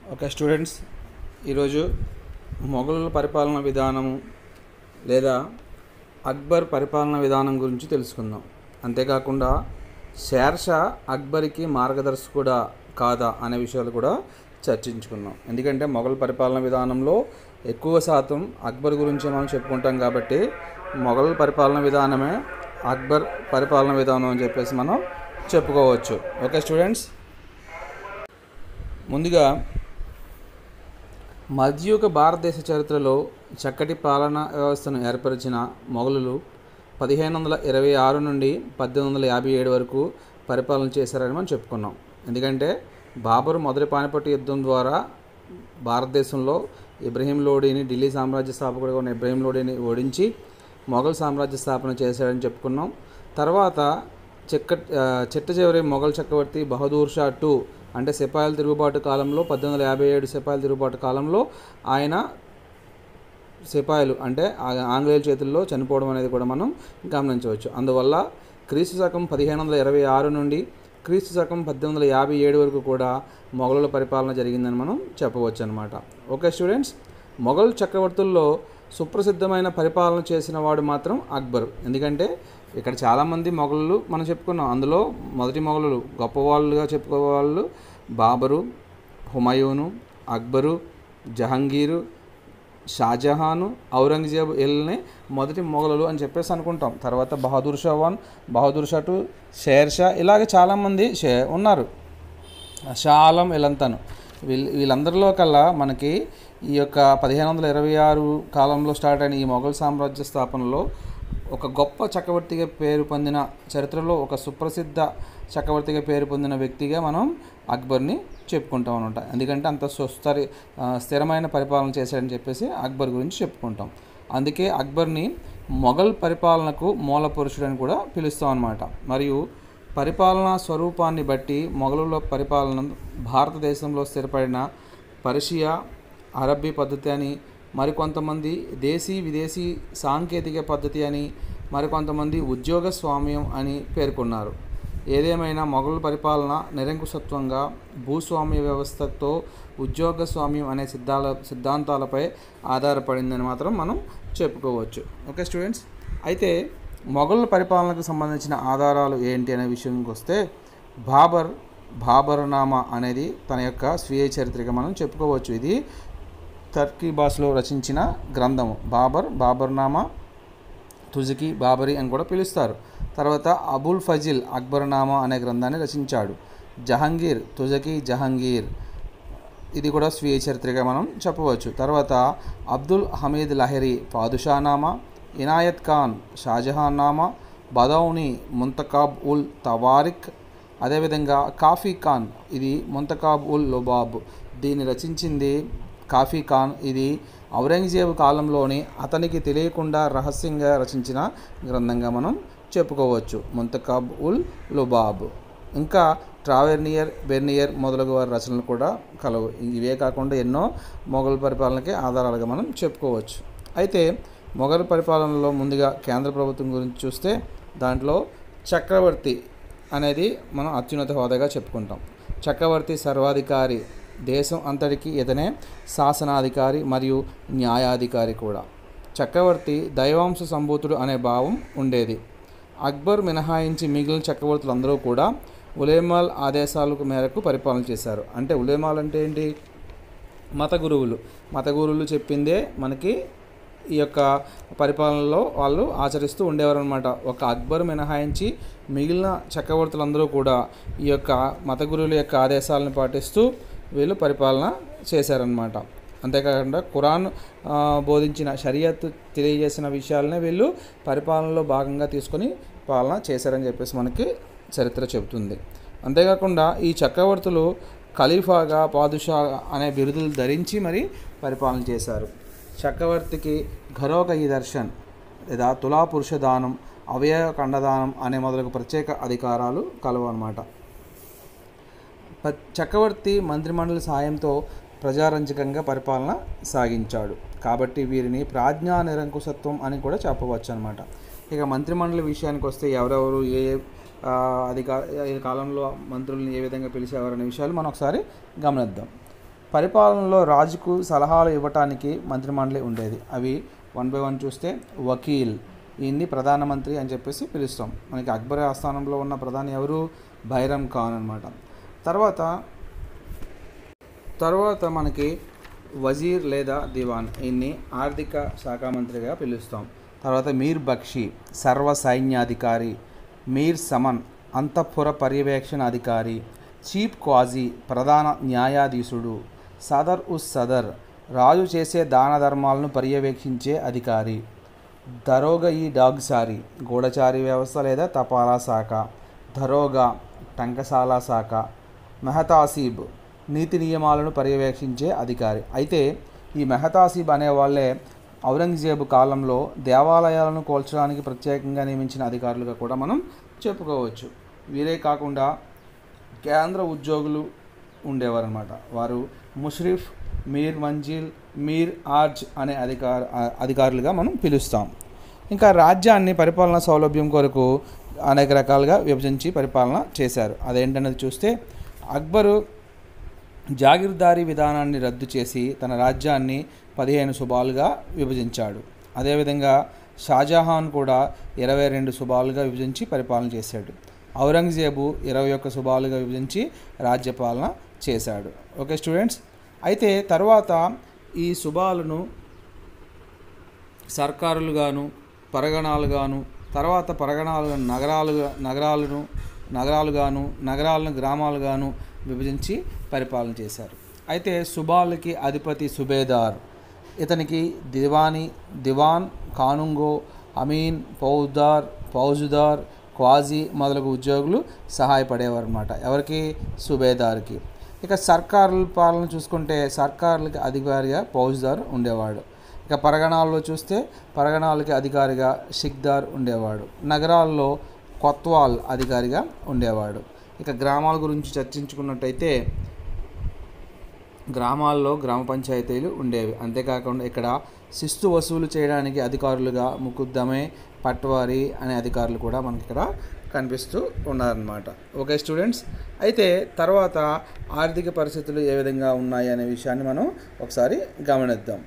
okay students ఈరోజు మొఘలుల పరిపాలన విధానము లేదా అక్బర్ పరిపాలన విధానం గురించి తెలుసుకుందాం అంతేకాకుండా షేర్షా అక్బర్కి మార్గదర్శకుడా కాదా అనే విషయాలు కూడా చర్చించుకుందాం ఎందుకంటే మొఘల్ పరిపాలన విధానంలో ఎక్కువ శాతం అక్బర్ గురించి మనం చెప్పుకుంటాం కాబట్టి మొఘల్ పరిపాలన విధానమే అక్బర్ పరిపాలన విధానం అని చెప్పేసి మనం చెప్పుకోవచ్చు ఓకే స్టూడెంట్స్ ముందుగా మధ్యయుగ భారతదేశ చరిత్రలో చక్కటి పాలనా వ్యవస్థను ఏర్పరిచిన మొఘలులు పదిహేను వందల ఇరవై ఆరు నుండి పద్దెనిమిది వందల యాభై ఏడు వరకు పరిపాలన చేశారని మనం చెప్పుకున్నాం ఎందుకంటే బాబర్ మొదటి పానిపట్టు యుద్ధం ద్వారా భారతదేశంలో ఇబ్రహీం లోడీని ఢిల్లీ సామ్రాజ్య స్థాపకుడిగా ఉన్న ఇబ్రహీం లోడీని ఓడించి మొఘల్ సామ్రాజ్య స్థాపన చేశాడని చెప్పుకున్నాం తర్వాత చెక్క ఆ, చిట్ట చివరి మొఘల్ చక్రవర్తి బహదూర్ షా టూ అంటే సిపాయిల తిరుగుబాటు కాలంలో పద్దెనిమిది వందల యాభై ఏడు సిపాయిల తిరుగుబాటు కాలంలో ఆయన సిపాయిలు అంటే ఆ- ఆంగ్లేయుల చేతుల్లో చనిపోవడం అనేది కూడా మనం గమనించవచ్చు అందువల్ల క్రీస్తు శకం పదిహేను వందల ఇరవై ఆరు నుండి క్రీస్తు శకం పద్దెనిమిది వందల యాభై ఏడు వరకు కూడా మొఘలుల పరిపాలన జరిగిందని మనం చెప్పవచ్చు అనమాట ఓకే స్టూడెంట్స్ మొఘల్ చక్రవర్తుల్లో సుప్రసిద్ధమైన పరిపాలన చేసిన వాడు మాత్రం అక్బర్ ఎందుకంటే ఇక్కడ చాలామంది మొఘలు మనం చెప్పుకున్నాం అందులో మొదటి మొఘలులు గొప్పవాళ్ళుగా చెప్పుకోవాళ్ళు బాబరు హుమయూను అక్బరు జహంగీరు షాజహాను ఔరంగజేబు వీళ్ళని మొదటి మొఘలులు అని చెప్పేసి అనుకుంటాం తర్వాత బహదూర్ షా వన్ బహదూర్ షా టూ షేర్ షా ఇలాగ చాలామంది షే ఉన్నారు షా ఆలం వీళ్ళంతాను వీళ్ళ వీళ్ళందరిలో కల్లా మనకి ఈ యొక్క పదిహేను వందల ఇరవై ఆరు కాలంలో స్టార్ట్ అయిన ఈ మొఘల్ సామ్రాజ్య స్థాపనలో ఒక గొప్ప చక్రవర్తిగా పేరు పొందిన చరిత్రలో ఒక సుప్రసిద్ధ చక్రవర్తిగా పేరు పొందిన వ్యక్తిగా మనం అక్బర్ని చెప్పుకుంటాం అనమాట ఎందుకంటే అంత సుస్థరి ఆ, స్థిరమైన పరిపాలన చేశాడని చెప్పేసి అక్బర్ గురించి చెప్పుకుంటాం అందుకే అక్బర్ని మొఘల్ పరిపాలనకు మూల పురుషుడని కూడా పిలుస్తాం అనమాట మరియు పరిపాలనా స్వరూపాన్ని బట్టి మొఘలుల పరిపాలన భారతదేశంలో స్థిరపడిన పర్షియా అరబ్బీ పద్ధతి అని మరికొంతమంది దేశీ విదేశీ సాంకేతిక పద్ధతి అని మరికొంతమంది ఉద్యోగ స్వామ్యం అని పేర్కొన్నారు ఏదేమైనా మొఘల్ పరిపాలన నిరంకుశత్వంగా భూస్వామ్య వ్యవస్థతో ఉద్యోగ స్వామ్యం అనే సిద్ధాల సిద్ధాంతాలపై ఆధారపడిందని మాత్రం మనం చెప్పుకోవచ్చు ఓకే స్టూడెంట్స్ అయితే మొఘల్ పరిపాలనకు సంబంధించిన ఆధారాలు ఏంటి అనే విషయానికి వస్తే బాబర్ బాబర్నామా అనేది తన యొక్క స్వీయ చరిత్రగా మనం చెప్పుకోవచ్చు ఇది టర్కీ భాషలో రచించిన గ్రంథము బాబర్ బాబర్నామా తుజకి బాబరి అని కూడా పిలుస్తారు తర్వాత అబుల్ ఫజిల్ అక్బర్నామా అనే గ్రంథాన్ని రచించాడు జహంగీర్ తుజకి జహంగీర్ ఇది కూడా స్వీయ చరిత్రగా మనం చెప్పవచ్చు తర్వాత అబ్దుల్ హమీద్ లహరి పాదుషానామా ఇనాయత్ ఖాన్ షాజహాన్ నామా బదౌని ముంతకాబ్ ఉల్ తవారిక్ అదేవిధంగా కాఫీ ఖాన్ ఇది ముంతకాబ్ ఉల్ లుబాబ్ దీన్ని రచించింది కాఫీ ఖాన్ ఇది ఔరంగజేబు కాలంలోని అతనికి తెలియకుండా రహస్యంగా రచించిన గ్రంథంగా మనం చెప్పుకోవచ్చు ముంతకాబ్ ఉల్ లుబాబ్ ఇంకా ట్రావెర్నియర్ బెర్నియర్ మొదలగు వారి రచనలు కూడా కలవు ఇవే కాకుండా ఎన్నో మొఘల్ పరిపాలనకి ఆధారాలుగా మనం చెప్పుకోవచ్చు అయితే మొఘల్ పరిపాలనలో ముందుగా కేంద్ర ప్రభుత్వం గురించి చూస్తే దాంట్లో చక్రవర్తి అనేది మనం అత్యున్నత హోదాగా చెప్పుకుంటాం చక్రవర్తి సర్వాధికారి దేశం అంతటికి ఇతనే శాసనాధికారి మరియు న్యాయాధికారి కూడా చక్రవర్తి దైవాంశ సంభూతుడు అనే భావం ఉండేది అక్బర్ మినహాయించి మిగిలిన చక్రవర్తులందరూ కూడా ఉలేమాల్ ఆదేశాలకు మేరకు పరిపాలన చేశారు అంటే ఉలేమాల్ అంటే ఏంటి మత గురువులు మత గురువులు చెప్పిందే మనకి ఈ యొక్క పరిపాలనలో వాళ్ళు ఆచరిస్తూ ఉండేవారు అనమాట ఒక అక్బర్ మినహాయించి మిగిలిన చక్రవర్తులందరూ కూడా ఈ యొక్క మత గురువుల యొక్క ఆదేశాలను పాటిస్తూ వీళ్ళు పరిపాలన చేశారనమాట అంతేకాకుండా ఖురాన్ ఆ, బోధించిన షరియత్ తెలియజేసిన విషయాలనే వీళ్ళు పరిపాలనలో భాగంగా తీసుకొని పాలన చేశారని చెప్పేసి మనకి చరిత్ర చెబుతుంది అంతేకాకుండా ఈ చక్రవర్తులు ఖలీఫాగా పాదుషా అనే బిరుదులు ధరించి మరి పరిపాలన చేశారు చక్రవర్తికి ఘరోక ఈ దర్శన్ లేదా తులా పురుష దానం అవయవ ఖండదానం అనే మొదలగు ప్రత్యేక అధికారాలు కలవు అన్నమాట ప- చక్రవర్తి మంత్రిమండలి సాయంతో ప్రజారంజకంగా పరిపాలన సాగించాడు కాబట్టి వీరిని ప్రాజ్ఞా నిరంకుశత్వం అని కూడా చెప్పవచ్చు అనమాట ఇక మంత్రిమండలి విషయానికి వస్తే ఎవరెవరు ఏ ఏ ఆ, అధికార ఈ కాలంలో మంత్రులను ఏ విధంగా పిలిచేవారు అనే విషయాలు మనం ఒకసారి గమనిద్దాం పరిపాలనలో రాజుకు సలహాలు ఇవ్వటానికి మంత్రిమండలి ఉండేది అవి వన్ బై వన్ చూస్తే వకీల్ ఈయన్ని ప్రధానమంత్రి అని చెప్పేసి పిలుస్తాం మనకి అక్బర్ ఆస్థానంలో ఉన్న ప్రధాని ఎవరు బైరమ్ ఖాన్ అనమాట తర్వాత తర్వాత మనకి వజీర్ లేదా దివాన్ ఈయన్ని ఆర్థిక శాఖ మంత్రిగా పిలుస్తాం తర్వాత మీర్ బక్షి సర్వ సైన్యాధికారి మీర్ సమన్ అంతఃపుర పర్యవేక్షణ అధికారి చీఫ్ క్వాజీ ప్రధాన న్యాయాధీశుడు సదర్ ఉస్ సదర్ రాజు చేసే దాన ధర్మాలను పర్యవేక్షించే అధికారి దరోగా ఈ డాగ్సారి గూఢచారి వ్యవస్థ లేదా తపాలా శాఖ ధరోగా టంకశాల శాఖ మెహతాసీబ్ నీతి నియమాలను పర్యవేక్షించే అధికారి అయితే ఈ మెహతాసీబ్ అనే వాళ్ళే ఔరంగజేబు కాలంలో దేవాలయాలను కోల్చడానికి ప్రత్యేకంగా నియమించిన అధికారులుగా కూడా మనం చెప్పుకోవచ్చు వీరే కాకుండా కేంద్ర ఉద్యోగులు ఉండేవారనమాట వారు ముష్రిఫ్ మీర్ మంజిల్ మీర్ ఆర్జ్ అనే అధికార అధికారులుగా మనం పిలుస్తాం ఇంకా రాజ్యాన్ని పరిపాలన సౌలభ్యం కొరకు అనేక రకాలుగా విభజించి పరిపాలన చేశారు అదేంటనేది చూస్తే అక్బరు జాగీర్దారీ విధానాన్ని రద్దు చేసి తన రాజ్యాన్ని పదిహేను సుబాలుగా విభజించాడు అదేవిధంగా షాజహాన్ కూడా ఇరవై రెండు సుబాలుగా విభజించి పరిపాలన చేశాడు ఔరంగజేబు ఇరవై ఒక్క సుబాలుగా విభజించి రాజ్యపాలన చేశాడు ఓకే స్టూడెంట్స్ అయితే తర్వాత ఈ సుబాలను సర్కారులుగాను పరగణాలుగాను తర్వాత పరగణాలు నగరాలుగా నగరాలను నగరాలుగాను నగరాలను గ్రామాలుగాను విభజించి పరిపాలన చేశారు అయితే సుబాలకి అధిపతి సుబేదార్ ఇతనికి దివాని దివాన్ కానుంగో అమీన్ ఫౌజ్దార్ ఫౌజుదార్ క్వాజీ మొదలగు ఉద్యోగులు సహాయపడేవారు అనమాట ఎవరికి సుబేదార్కి ఇక సర్కారుల పాలన చూసుకుంటే సర్కారులకి అధికారిగా ఫౌజ్దార్ ఉండేవాడు ఇక పరగణాల్లో చూస్తే పరగణాలకి అధికారిగా షిక్దార్ ఉండేవాడు నగరాల్లో కొత్వాల్ అధికారిగా ఉండేవాడు ఇక గ్రామాల గురించి చర్చించుకున్నట్టయితే గ్రామాల్లో గ్రామ పంచాయతీలు ఉండేవి అంతేకాకుండా ఇక్కడ శిస్తు వసూలు చేయడానికి అధికారులుగా ముకుద్దమే పట్వారి అనే అధికారులు కూడా మనకి ఇక్కడ కనిపిస్తూ ఉన్నారన్నమాట ఓకే స్టూడెంట్స్ అయితే తర్వాత ఆర్థిక పరిస్థితులు ఏ విధంగా ఉన్నాయి అనే విషయాన్ని మనం ఒకసారి గమనిద్దాం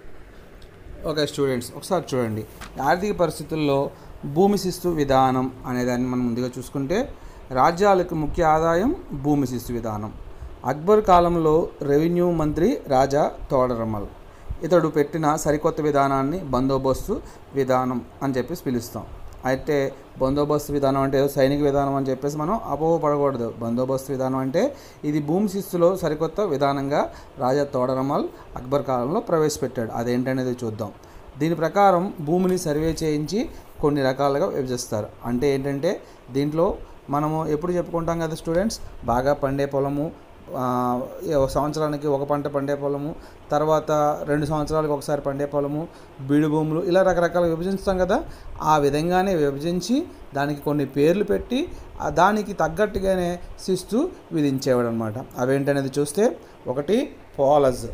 ఓకే స్టూడెంట్స్ ఒకసారి చూడండి ఆర్థిక పరిస్థితుల్లో భూమి శిస్తు విధానం అనేదాన్ని మనం ముందుగా చూసుకుంటే రాజ్యాలకు ముఖ్య ఆదాయం భూమి శిస్తు విధానం అక్బర్ కాలంలో రెవెన్యూ మంత్రి రాజా తోడరమల్ ఇతడు పెట్టిన సరికొత్త విధానాన్ని బందోబస్తు విధానం అని చెప్పేసి పిలుస్తాం అయితే బందోబస్తు విధానం అంటే ఏదో సైనిక విధానం అని చెప్పేసి మనం అపోహపడకూడదు బందోబస్తు విధానం అంటే ఇది భూమి శిస్తులో సరికొత్త విధానంగా రాజా తోడరమల్ అక్బర్ కాలంలో ప్రవేశపెట్టాడు అదేంటనేది చూద్దాం దీని ప్రకారం భూమిని సర్వే చేయించి కొన్ని రకాలుగా విభజిస్తారు అంటే ఏంటంటే దీంట్లో మనము ఎప్పుడు చెప్పుకుంటాం కదా స్టూడెంట్స్ బాగా పండే పొలము ఆ, ఒక సంవత్సరానికి ఒక పంట పండే పొలము తర్వాత రెండు సంవత్సరాలకు ఒకసారి పండే పొలము బీడు భూములు ఇలా రకరకాల విభజిస్తాం కదా ఆ విధంగానే విభజించి దానికి కొన్ని పేర్లు పెట్టి ఆ దానికి తగ్గట్టుగానే శిస్తు విధించేవాడు అనమాట అవేంటనేది చూస్తే ఒకటి పోలజ్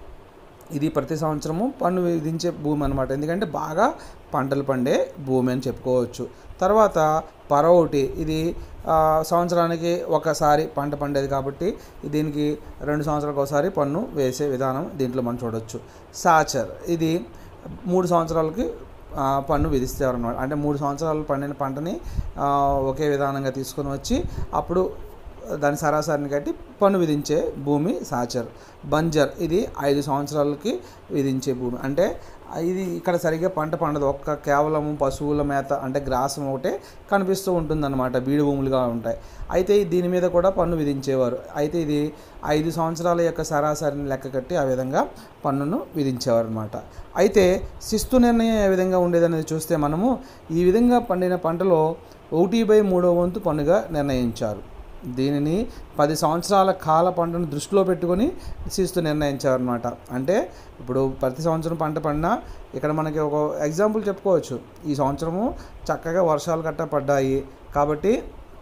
ఇది ప్రతి సంవత్సరము పన్ను విధించే భూమి అనమాట ఎందుకంటే బాగా పంటలు పండే భూమి అని చెప్పుకోవచ్చు తర్వాత పరౌటి ఇది ఆ, సంవత్సరానికి ఒకసారి పంట పండేది కాబట్టి దీనికి రెండు సంవత్సరాలకు ఒకసారి పన్ను వేసే విధానం దీంట్లో మనం చూడొచ్చు సాచర్ ఇది మూడు సంవత్సరాలకి ఆ, పన్ను విధిస్తారు అనమాట అంటే మూడు సంవత్సరాలు పండిన పంటని ఆ, ఒకే విధానంగా తీసుకొని వచ్చి అప్పుడు దాని సరాసరిని కట్టి పన్ను విధించే భూమి సాచర్ బంజర్ ఇది ఐదు సంవత్సరాలకి విధించే భూమి అంటే ఇది ఇక్కడ సరిగ్గా పంట పండదు ఒక్క కేవలం పశువుల మేత అంటే గ్రాసం ఒకటే కనిపిస్తూ ఉంటుందన్నమాట బీడు భూములుగా ఉంటాయి అయితే దీని మీద కూడా పన్ను విధించేవారు అయితే ఇది ఐదు సంవత్సరాల యొక్క సరాసరిని లెక్క కట్టి ఆ విధంగా పన్నును విధించేవారు అనమాట అయితే శిస్తు నిర్ణయం ఏ విధంగా ఉండేదనేది చూస్తే మనము ఈ విధంగా పండిన పంటలో ఒకటి బై మూడో వంతు పన్నుగా నిర్ణయించారు దీనిని పది సంవత్సరాల కాల పంటను దృష్టిలో పెట్టుకొని శిస్తు నిర్ణయించారనమాట అంటే ఇప్పుడు ప్రతి సంవత్సరం పంట పడినా ఇక్కడ మనకి ఒక ఎగ్జాంపుల్ చెప్పుకోవచ్చు ఈ సంవత్సరము చక్కగా వర్షాలు గట్ట పడ్డాయి కాబట్టి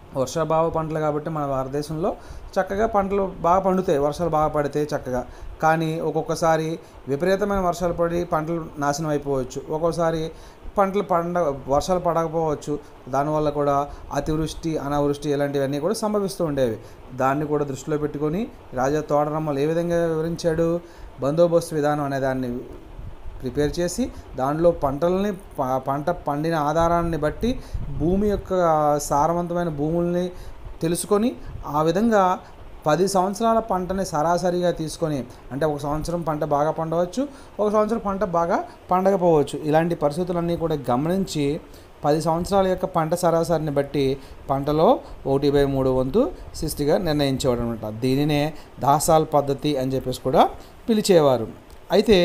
వర్షాభావ పంటలు కాబట్టి మన భారతదేశంలో చక్కగా పంటలు బాగా పండుతాయి వర్షాలు బాగా పడితే చక్కగా కానీ ఒక్కొక్కసారి విపరీతమైన వర్షాలు పడి పంటలు నాశనం అయిపోవచ్చు ఒక్కొక్కసారి పంటలు పండ వర్షాలు పడకపోవచ్చు దానివల్ల కూడా అతివృష్టి అనావృష్టి ఇలాంటివన్నీ కూడా సంభవిస్తూ ఉండేవి దాన్ని కూడా దృష్టిలో పెట్టుకొని రాజా తోడరమ్మలు ఏ విధంగా వివరించాడు బందోబస్తు విధానం అనే దాన్ని ప్రిపేర్ చేసి దానిలో పంటల్ని ప- పంట పండిన ఆధారాన్ని బట్టి భూమి యొక్క సారవంతమైన భూముల్ని తెలుసుకొని ఆ విధంగా పది సంవత్సరాల పంటని సరాసరిగా తీసుకొని అంటే ఒక సంవత్సరం పంట బాగా పండవచ్చు ఒక సంవత్సరం పంట బాగా పండకపోవచ్చు ఇలాంటి పరిస్థితులన్నీ కూడా గమనించి పది సంవత్సరాల యొక్క పంట సరాసరిని బట్టి పంటలో ఒకటి బై మూడు వంతు సృష్టిగా నిర్ణయించేవాడు అనమాట దీనినే దాసాల్ పద్ధతి అని చెప్పేసి కూడా పిలిచేవారు అయితే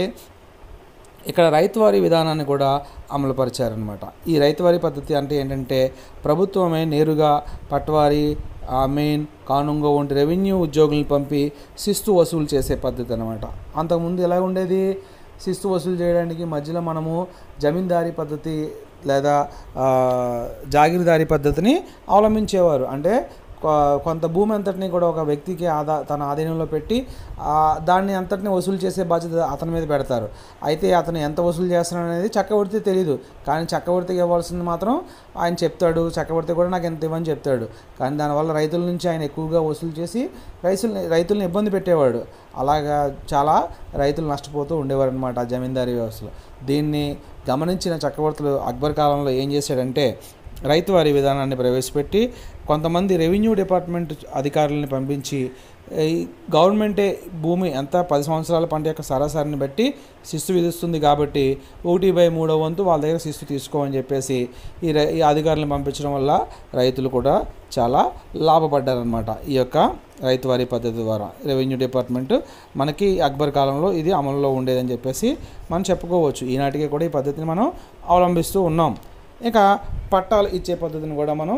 ఇక్కడ రైతువారీ విధానాన్ని కూడా అమలుపరిచారనమాట ఈ రైతువారీ పద్ధతి అంటే ఏంటంటే ప్రభుత్వమే నేరుగా పట్వారీ మెయిన్ కానుంగో వంటి రెవెన్యూ ఉద్యోగులను పంపి శిస్తు వసూలు చేసే పద్ధతి అనమాట అంతకుముందు ఎలా ఉండేది శిస్తు వసూలు చేయడానికి మధ్యలో మనము జమీందారీ పద్ధతి లేదా ఆ, జాగీర్దారీ పద్ధతిని అవలంబించేవారు అంటే కొ- కొంత భూమి అంతటిని కూడా ఒక వ్యక్తికి ఆదా తన ఆధీనంలో పెట్టి ఆ, దాన్ని అంతటిని వసూలు చేసే బాధ్యత అతని మీద పెడతారు అయితే అతను ఎంత వసూలు చేస్తున్నాడు అనేది చక్రవర్తి తెలియదు కానీ చక్రవర్తికి ఇవ్వాల్సింది మాత్రం ఆయన చెప్తాడు చక్రవర్తి కూడా నాకు ఎంత ఇవ్వని చెప్తాడు కానీ దానివల్ల రైతుల నుంచి ఆయన ఎక్కువగా వసూలు చేసి రైతుల్ని రైతుల్ని ఇబ్బంది పెట్టేవాడు అలాగా చాలా రైతులు నష్టపోతూ ఉండేవారు అనమాట ఆ జమీందారీ వ్యవస్థలో దీన్ని గమనించిన చక్రవర్తులు అక్బర్ కాలంలో ఏం చేశాడంటే రైతువారీ విధానాన్ని ప్రవేశపెట్టి కొంతమంది రెవెన్యూ డిపార్ట్మెంట్ అధికారులని పంపించి ఈ గవర్నమెంటే భూమి ఎంత పది సంవత్సరాల పంట యొక్క సరాసరిని బట్టి శిస్తు విధిస్తుంది కాబట్టి ఒకటి బై మూడో వంతు వాళ్ళ దగ్గర శిస్తు తీసుకోమని చెప్పేసి ఈ రై ఈ అధికారులను పంపించడం వల్ల రైతులు కూడా చాలా లాభపడ్డారనమాట ఈ యొక్క రైతువారీ పద్ధతి ద్వారా రెవెన్యూ డిపార్ట్మెంట్ మనకి అక్బర్ కాలంలో ఇది అమలులో ఉండేదని చెప్పేసి మనం చెప్పుకోవచ్చు ఈనాటికి కూడా ఈ పద్ధతిని మనం అవలంబిస్తూ ఉన్నాం ఇక పట్టాలు ఇచ్చే పద్ధతిని కూడా మనం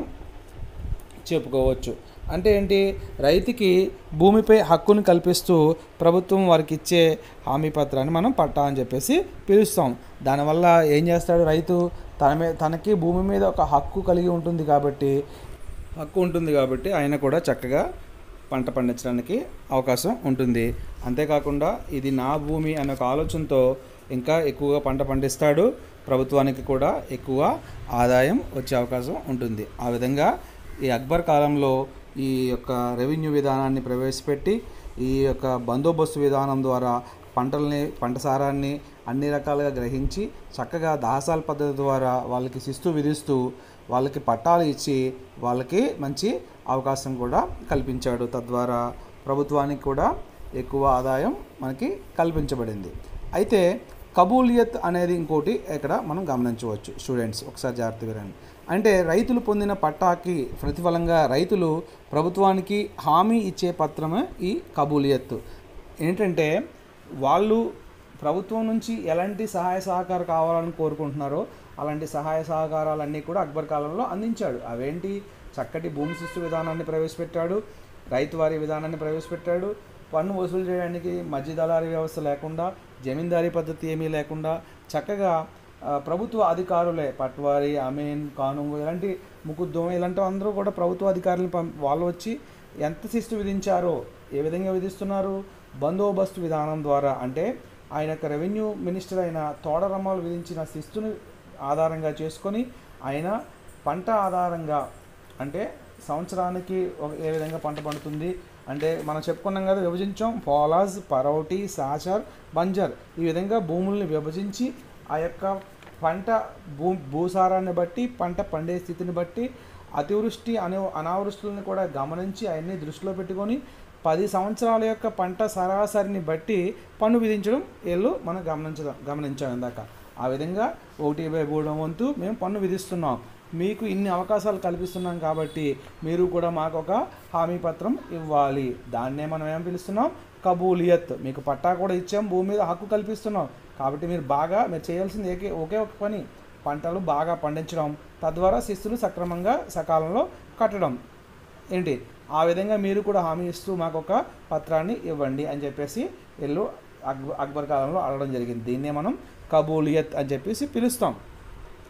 చెప్పుకోవచ్చు అంటే ఏంటి రైతుకి భూమిపై హక్కును కల్పిస్తూ ప్రభుత్వం వారికి ఇచ్చే హామీ పత్రాన్ని మనం పట్టా అని చెప్పేసి పిలుస్తాం దానివల్ల ఏం చేస్తాడు రైతు తన మీద తనకి భూమి మీద ఒక హక్కు కలిగి ఉంటుంది కాబట్టి హక్కు ఉంటుంది కాబట్టి ఆయన కూడా చక్కగా పంట పండించడానికి అవకాశం ఉంటుంది అంతేకాకుండా ఇది నా భూమి అనే ఒక ఆలోచనతో ఇంకా ఎక్కువగా పంట పండిస్తాడు ప్రభుత్వానికి కూడా ఎక్కువ ఆదాయం వచ్చే అవకాశం ఉంటుంది ఆ విధంగా ఈ అక్బర్ కాలంలో ఈ యొక్క రెవెన్యూ విధానాన్ని ప్రవేశపెట్టి ఈ యొక్క బందోబస్తు విధానం ద్వారా పంటల్ని పంట సారాన్ని అన్ని రకాలుగా గ్రహించి చక్కగా దాసాల పద్ధతి ద్వారా వాళ్ళకి శిస్తు విధిస్తూ వాళ్ళకి పట్టాలు ఇచ్చి వాళ్ళకి మంచి అవకాశం కూడా కల్పించాడు తద్వారా ప్రభుత్వానికి కూడా ఎక్కువ ఆదాయం మనకి కల్పించబడింది అయితే కబూలియత్ అనేది ఇంకోటి ఇక్కడ మనం గమనించవచ్చు స్టూడెంట్స్ ఒకసారి జాగ్రత్తగా వినండి అంటే రైతులు పొందిన పట్టాకి ప్రతిఫలంగా రైతులు ప్రభుత్వానికి హామీ ఇచ్చే పత్రమే ఈ కబూలియత్ ఏంటంటే వాళ్ళు ప్రభుత్వం నుంచి ఎలాంటి సహాయ సహకారం కావాలని కోరుకుంటున్నారో అలాంటి సహాయ సహకారాలన్నీ కూడా అక్బర్ కాలంలో అందించాడు అవేంటి చక్కటి భూమి శిస్తు విధానాన్ని ప్రవేశపెట్టాడు రైతువారీ విధానాన్ని ప్రవేశపెట్టాడు పన్ను వసూలు చేయడానికి మధ్య దళారీ వ్యవస్థ లేకుండా జమీందారీ పద్ధతి ఏమీ లేకుండా చక్కగా ఆ, ప్రభుత్వ అధికారులే పట్వారి అమీన్ కానుంగు ఇలాంటి ముకుద్దం ఇలాంటి అందరూ కూడా ప్రభుత్వ అధికారులు పం వాళ్ళు వచ్చి ఎంత శిస్తు విధించారో ఏ విధంగా విధిస్తున్నారు బందోబస్తు విధానం ద్వారా అంటే ఆయన యొక్క రెవెన్యూ మినిస్టర్ అయిన తోడరమ్మలు విధించిన శిస్తుని ఆధారంగా చేసుకొని ఆయన పంట ఆధారంగా అంటే సంవత్సరానికి ఒక- ఏ విధంగా పంట పండుతుంది అంటే మనం చెప్పుకున్నాం కదా విభజించాం పోలాజ్ పరౌటి సాచర్ బంజర్ ఈ విధంగా భూముల్ని విభజించి ఆ యొక్క పంట భూ భూసారాన్ని బట్టి పంట పండే స్థితిని బట్టి అతివృష్టి అనే అనావృష్టులను కూడా గమనించి అవన్నీ దృష్టిలో పెట్టుకొని పది సంవత్సరాల యొక్క పంట సరాసరిని బట్టి పన్ను విధించడం వీళ్ళు మనం గమనించడం గమనించాం ఇందాక ఆ విధంగా ఒకటి బై మూడో వంతు మేము పన్ను విధిస్తున్నాం మీకు ఇన్ని అవకాశాలు కల్పిస్తున్నాం కాబట్టి మీరు కూడా మాకు ఒక హామీ పత్రం ఇవ్వాలి దాన్నే మనం ఏం పిలుస్తున్నాం కబూలియత్ మీకు పట్టా కూడా ఇచ్చాం భూమి మీద హక్కు కల్పిస్తున్నాం కాబట్టి మీరు బాగా మీరు చేయాల్సింది ఏకే ఒకే ఒక పని పంటలు బాగా పండించడం తద్వారా శిస్తులు సక్రమంగా సకాలంలో కట్టడం ఏంటి ఆ విధంగా మీరు కూడా హామీ ఇస్తూ మాకు ఒక పత్రాన్ని ఇవ్వండి అని చెప్పేసి వీళ్ళు అక్బర్ అక్బర్ కాలంలో అడగడం జరిగింది దీన్నే మనం కబూలియత్ అని చెప్పేసి పిలుస్తాం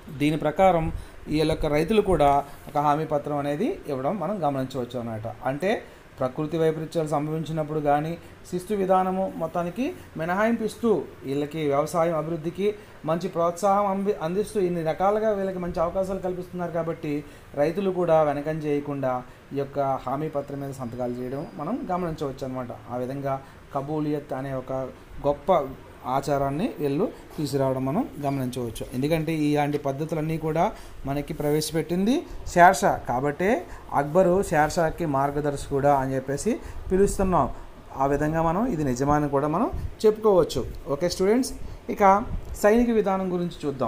దీని ప్రకారం ఈ యొక్క రైతులు కూడా ఒక హామీ పత్రం అనేది ఇవ్వడం మనం గమనించవచ్చు అన్నమాట అంటే ప్రకృతి వైపరీత్యాలు సంభవించినప్పుడు కానీ శిస్తు విధానము మొత్తానికి మినహాయింపు ఇస్తూ వీళ్ళకి వ్యవసాయం అభివృద్ధికి మంచి ప్రోత్సాహం అంది అందిస్తూ ఇన్ని రకాలుగా వీళ్ళకి మంచి అవకాశాలు కల్పిస్తున్నారు కాబట్టి రైతులు కూడా వెనకం చేయకుండా ఈ యొక్క హామీ పత్రం మీద సంతకాలు చేయడం మనం గమనించవచ్చు అనమాట ఆ విధంగా కబూలియత్ అనే ఒక గొప్ప ఆచారాన్ని వీళ్ళు తీసుకురావడం మనం గమనించవచ్చు ఎందుకంటే ఇలాంటి పద్ధతులన్నీ కూడా మనకి ప్రవేశపెట్టింది షేర్షా కాబట్టే అక్బరు షేర్షాకి మార్గదర్శకుడా అని చెప్పేసి పిలుస్తున్నాం ఆ విధంగా మనం ఇది నిజమని కూడా మనం చెప్పుకోవచ్చు ఓకే స్టూడెంట్స్ ఇక సైనిక విధానం గురించి చూద్దాం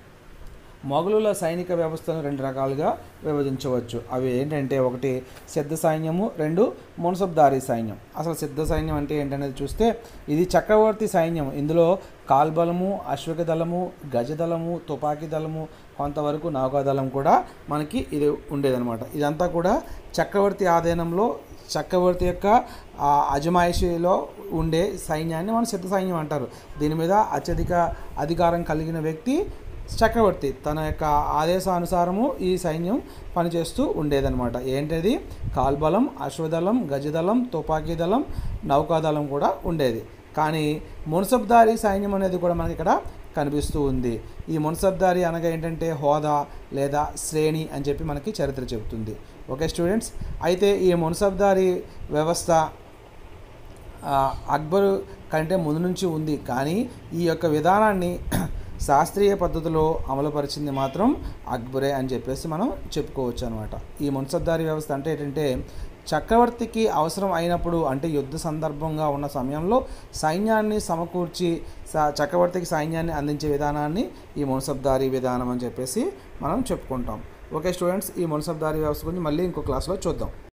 మొఘలుల సైనిక వ్యవస్థను రెండు రకాలుగా విభజించవచ్చు అవి ఏంటంటే ఒకటి సిద్ధ సైన్యము రెండు మున్సబ్దారీ సైన్యం అసలు సిద్ధ సైన్యం అంటే ఏంటనేది చూస్తే ఇది చక్రవర్తి సైన్యం ఇందులో కాల్బలము అశ్వక దళము గజదళము తుపాకీ దళము కొంతవరకు నౌకాదళం కూడా మనకి ఇది ఉండేదన్నమాట ఇదంతా కూడా చక్రవర్తి ఆధీనంలో చక్రవర్తి యొక్క ఆ, అజమాయిషిలో ఉండే సైన్యాన్ని మనం సిద్ధ సైన్యం అంటారు దీని మీద అత్యధిక అధికారం కలిగిన వ్యక్తి చక్రవర్తి తన యొక్క ఆదేశానుసారము ఈ సైన్యం పనిచేస్తూ ఉండేదన్నమాట ఏంటది కాల్బలం అశ్వదళం గజదళం తుపాకీ దళం నౌకాదళం కూడా ఉండేది కానీ మున్సబ్దారీ సైన్యం అనేది కూడా మనకి ఇక్కడ కనిపిస్తూ ఉంది ఈ మున్సబ్దారీ అనగా ఏంటంటే హోదా లేదా శ్రేణి అని చెప్పి మనకి చరిత్ర చెబుతుంది ఓకే స్టూడెంట్స్ అయితే ఈ మున్సబ్దారీ వ్యవస్థ ఆ, అక్బర్ కంటే ముందు నుంచి ఉంది కానీ ఈ యొక్క విధానాన్ని శాస్త్రీయ పద్ధతిలో అమలుపరిచింది మాత్రం అక్బరే అని చెప్పేసి మనం చెప్పుకోవచ్చు అనమాట ఈ మున్సబ్దారీ వ్యవస్థ అంటే ఏంటంటే చక్రవర్తికి అవసరం అయినప్పుడు అంటే యుద్ధ సందర్భంగా ఉన్న సమయంలో సైన్యాన్ని సమకూర్చి స- చక్రవర్తికి సైన్యాన్ని అందించే విధానాన్ని ఈ మున్సబ్దారీ విధానం అని చెప్పేసి మనం చెప్పుకుంటాం ఓకే స్టూడెంట్స్ ఈ మున్సబ్దారీ వ్యవస్థ గురించి మళ్ళీ ఇంకో క్లాస్లో చూద్దాం